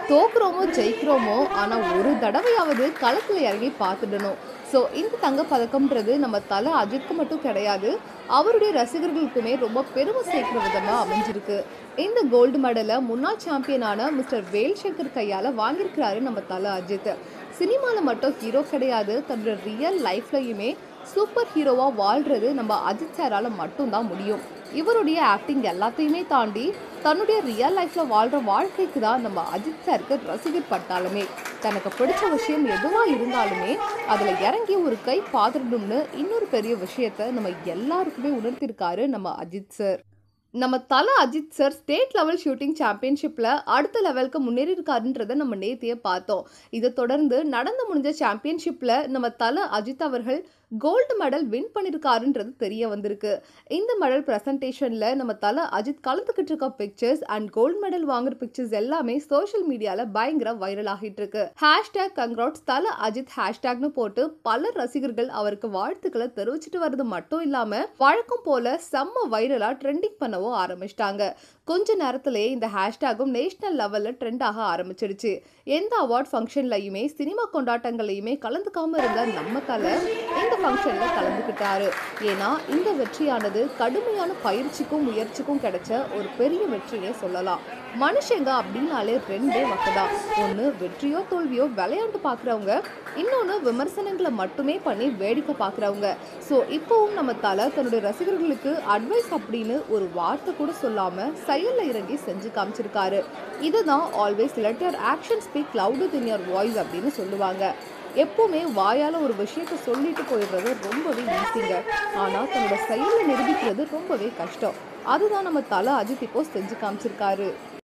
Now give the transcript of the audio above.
தோக்குறோமோ ஜெயிக்கிறோமோ ஆனால் ஒரு தடவையாவது களத்தில் இறங்கி பார்த்துடணும் ஸோ இந்த தங்கப்பதக்கம்ன்றது நம்ம தலை அஜித்க்கு மட்டும் கிடையாது அவருடைய ரசிகர்களுக்குமே ரொம்ப பெருமை சேர்க்கிற விதமாக அமைஞ்சிருக்கு இந்த கோல்டு மெடலை முன்னாள் சாம்பியனான மிஸ்டர் வேல்சங்கர் கையால் வாங்கியிருக்கிறாரு நம்ம தலை அஜித் சினிமாவில் மட்டும் ஹீரோ கிடையாது தன்னோட ரியல் லைஃப்லையுமே சூப்பர் ஹீரோவாக வாழ்கிறது நம்ம அஜித் சாரால் மட்டும்தான் முடியும் இவருடைய ஆக்டிங் எல்லாத்தையுமே தாண்டி தன்னுடைய ரியல் லைஃப்பில் வாழ்கிற வாழ்க்கைக்கு தான் நம்ம அஜித் சாருக்கு ரசிகர் பட்டாலுமே தனக்கு பிடிச்ச விஷயம் எதுவாக இருந்தாலுமே அதில் இறங்கி ஒரு கை பாத்திரணும்னு இன்னொரு பெரிய விஷயத்த நம்ம எல்லாருக்குமே உணர்த்திருக்காரு நம்ம அஜித் சார் நம்ம Thala Ajith sir state level shooting சாம்பியன்ஷிப்பில் அடுத்த லெவலுக்கு முன்னேறி இருக்காருன்றதை நம்ம நேத்தியே பார்த்தோம் இதை தொடர்ந்து நடந்து முடிஞ்ச சாம்பியன்ஷிப்பில் நம்ம தல அஜித் அவர்கள் கோல்டு மெடல் வின் பண்ணியிருக்காருன்றது தெரிய வந்திருக்கு இந்த மெடல் ப்ரெசன்டேஷனில் நம்ம தல அஜித் கலந்துக்கிட்டு இருக்க பிக்சர்ஸ் அண்ட் கோல்டு மெடல் வாங்குற பிக்சர்ஸ் எல்லாமே சோஷியல் மீடியாவில் பயங்கர வைரல் ஆகிட்டு இருக்கு ஹேஷ்டேக் கங்க்ராட்ஸ் தல அஜித் ஹேஷ்டேக்னு போட்டு பல ரசிகர்கள் அவருக்கு வாழ்த்துக்களை தெரிவிச்சிட்டு வர்றது மட்டும் இல்லாமல் வழக்கம் போல செம்ம வைரலாக ட்ரெண்டிங் பண்ணவும் ஆரம்பிச்சிட்டாங்க கொஞ்ச நேரத்திலேயே இந்த ஹேஷ்டேகும் நேஷனல் லெவலில் ட்ரெண்ட் ஆக ஆரம்பிச்சிடுச்சு எந்த அவார்ட் ஃபங்க்ஷன்லையுமே சினிமா கொண்டாட்டங்களையுமே கலந்துக்காம இருந்த நம்ம தலை இந்த ஃபங்க்ஷனில் கலந்துக்கிட்டாரு ஏன்னா இந்த வெற்றியானது கடுமையான பயிற்சிக்கும் முயற்சிக்கும் கிடைச்ச ஒரு பெரிய வெற்றியே சொல்லலாம் மனுஷங்க அப்படின்னாலே ரெண்டே வகைதான் ஒன்று வெற்றியோ தோல்வியோ விளையாண்டு பார்க்குறவங்க இன்னொன்று விமர்சனங்களை மட்டுமே பண்ணி வேடிக்கை பார்க்குறவங்க ஸோ இப்போவும் நம்ம தலை தன்னுடைய ரசிகர்களுக்கு அட்வைஸ் அப்படின்னு ஒரு வார்த்தை கூட சொல்லாமல் செயலில் இறங்கி செஞ்சு காமிச்சிருக்காரு இதுதான் always let your action speak louder than your voice அப்படின்னு சொல்லுவாங்க எப்பவுமே வாயால் ஒரு விஷயத்த சொல்லிட்டு போயிடுறது ரொம்பவே ஈஸிங்க ஆனால் தன்னோட செயலை நிரூபிக்கிறது ரொம்பவே கஷ்டம் அதுதான் நம்ம தலை அஜித் இப்போ செஞ்சு காமிச்சிருக்காரு